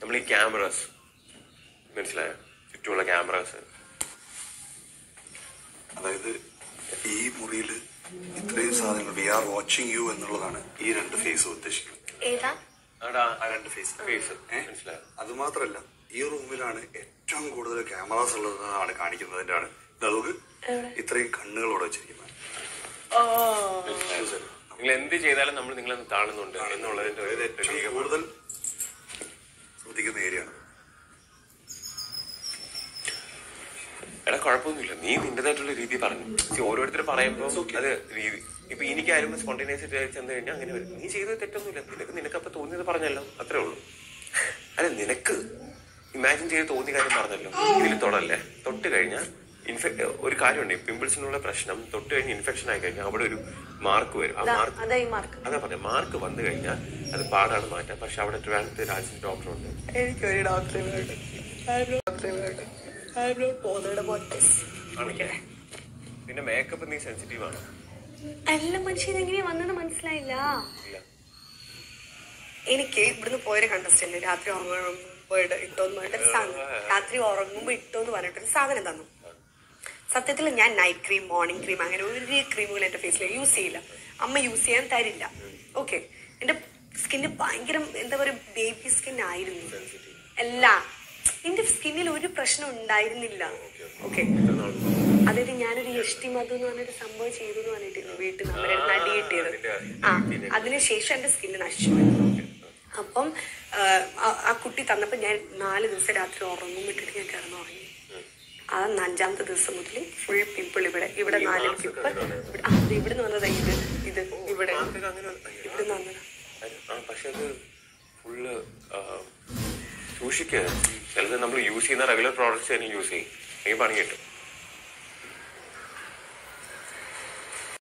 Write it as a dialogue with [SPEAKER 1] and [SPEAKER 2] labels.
[SPEAKER 1] നമ്മൾ ഈ ക്യാമറാസ് മനസ്സിലായോ ചുറ്റുമുള്ള ക്യാമറാസ്
[SPEAKER 2] അതായത് ഈ മുറിയിൽ ഇത്രയും സാധനങ്ങൾ വി ആർ വാച്ചിങ് യു എന്നുള്ളതാണ് ഈ രണ്ട് ഫേസ് ഉദ്ദേശിക്കുന്നത്
[SPEAKER 3] ഏതാ
[SPEAKER 1] ആടാ
[SPEAKER 2] ആ രണ്ട് ഫേസ്
[SPEAKER 1] ഫേസ്
[SPEAKER 2] ഏ?
[SPEAKER 1] മനസ്സിലായോ
[SPEAKER 2] അത് മാത്രല്ല ഈ റൂമിലാണ് ഏറ്റവും കൂടുതൽ ക്യാമറാസ് ഉള്ളതെന്നാണ് കാണിക്കുന്നതിന്റെ ആണ് ഇത് നമുക്ക് ഇത്രയും കണ്ണുകളോടെ വെച്ചിരിക്കുന്നത്
[SPEAKER 1] നിങ്ങൾ എന്ത് ചെയ്താലും നമ്മൾ നിങ്ങളെ കാണുന്നുണ്ട് എന്നുള്ളതിന്റെ ഒരു
[SPEAKER 2] അതായത് ഏറ്റവും
[SPEAKER 1] പ്രതീകമാണ്.
[SPEAKER 2] കൂടുതൽ ശ്രദ്ധിക്കുന്ന ഏരിയയാണ്
[SPEAKER 1] എടാ കുഴപ്പമൊന്നുമില്ല നീ നിന്റേതായിട്ടുള്ള രീതി പറഞ്ഞു See, ഓരോരുത്തർ പറയുമ്പോൾ അത് രീതി ഇപ്പൊ എനിക്കാരും സ്പോണ്ടേനിയസ് ചെന്ന് കഴിഞ്ഞാൽ അങ്ങനെ വരും നീ ചെയ്തത് തെറ്റൊന്നുമില്ല നിനക്ക് നിനക്കപ്പൊ തോന്നിയത് പറഞ്ഞല്ലോ അത്രേ ഉള്ളൂ അല്ല നിനക്ക് ഇമാജിൻ ചെയ്ത് തോന്നിയ കാര്യം പറഞ്ഞല്ലോ ഇതിൽ തൊടല്ലേ തൊട്ട് കഴിഞ്ഞാൽ ഇൻഫെക്ട് ഒരു കാര്യമുണ്ട് പിമ്പിൾസിനുള്ള പ്രശ്നം തൊട്ട് കഴിഞ്ഞ് ഇൻഫെക്ഷൻ ആയി കഴിഞ്ഞാൽ അവിടെ ഒരു മാർക്ക് വരും ആ
[SPEAKER 3] ദാ,
[SPEAKER 1] മാർക്ക്
[SPEAKER 3] അതാ ഈ മാർക്ക്
[SPEAKER 1] അതാ പറഞ്ഞ മാർക്ക് വന്നു കഴിഞ്ഞാൽ അത് പാടാണ് മാറ്റാം പക്ഷെ അവിടെ ട്രിവാൻഡ്രത്ത് രാജൻ ഡോക്ടറുണ്ട് എനിക്കൊരു ഡോക്ടറെ വേണ്ട ഡോക്ടറെ വേണ്ട ആണല്ലേ പിന്നെ മേക്കപ്പ് നീ സെൻസിറ്റീവ് ആണ്
[SPEAKER 3] എല്ലാ മനുഷ്യൻ എങ്ങനെയാ വന്നെന്ന് മനസ്സിലായില്ല
[SPEAKER 1] ഇല്ല
[SPEAKER 3] എനിക്ക് ഇവിടുന്ന് പോയൊരു കണ്ടസ്റ്റന്റ് രാത്രി ഉറങ്ങുമ്പോൾ ഇട്ടോന്ന് പറഞ്ഞിട്ട് സാധനം രാത്രി ഉറങ്ങുമ്പോ ഇട്ടോന്ന് പറഞ്ഞിട്ടൊരു സാധനം തന്നു സത്യത്തിൽ ഞാൻ നൈറ്റ് ക്രീം മോർണിംഗ് ക്രീം അങ്ങനെ ഒരു ക്രീമുകൾ എന്റെ ഫേസിൽ യൂസ് ചെയ്യില്ല അമ്മ യൂസ് ചെയ്യാൻ തരില്ല ഓക്കെ എന്റെ സ്കിന്ന് ഭയങ്കര എന്താ പറയുക ബേബി സ്കിൻ ആയിരുന്നു അല്ല എന്റെ സ്കിന്നിൽ ഒരു പ്രശ്നം ഉണ്ടായിരുന്നില്ല ഓക്കെ അതായത് ഞാനൊരു എഷ്ടി മധു എന്ന് പറഞ്ഞൊരു സംഭവം ചെയ്തു എന്ന് പറഞ്ഞിട്ടില്ല വീട്ടിൽ നമ്മുടെ നടി കിട്ടിയത് ആ അതിനുശേഷം എന്റെ സ്കിന്ന് നശിച്ചു അപ്പം ആ, ആ- ആ കുട്ടി തന്നപ്പോ ഞാൻ നാല് ദിവസം രാത്രി ഉറങ്ങും വിട്ടിട്ട് ഞാൻ കിടന്നുറങ്ങി ആ അഞ്ചാമത്തെ ദിവസം മുതൽ ഫുൾ പിമ്പിൾ ഇവിടെ ഇവിടെ നാല് പിമ്പിൾ ഇവിടെ ആ, ഇത് ഇവിടുന്ന് വന്നതാ ഇത് ഇത് ഇവിടെ
[SPEAKER 1] മാർക്ക് അങ്ങനെ
[SPEAKER 3] ഇവിടുന്ന് വന്നതാ
[SPEAKER 1] ആ പക്ഷെ അത് ഫുള്ള് സൂക്ഷിക്കുക ചിലത് നമ്മൾ യൂസ് ചെയ്യുന്ന റെഗുലർ പ്രോഡക്ട്സ് തന്നെ യൂസ് ചെയ്യും എനിക്ക് പണി കിട്ടും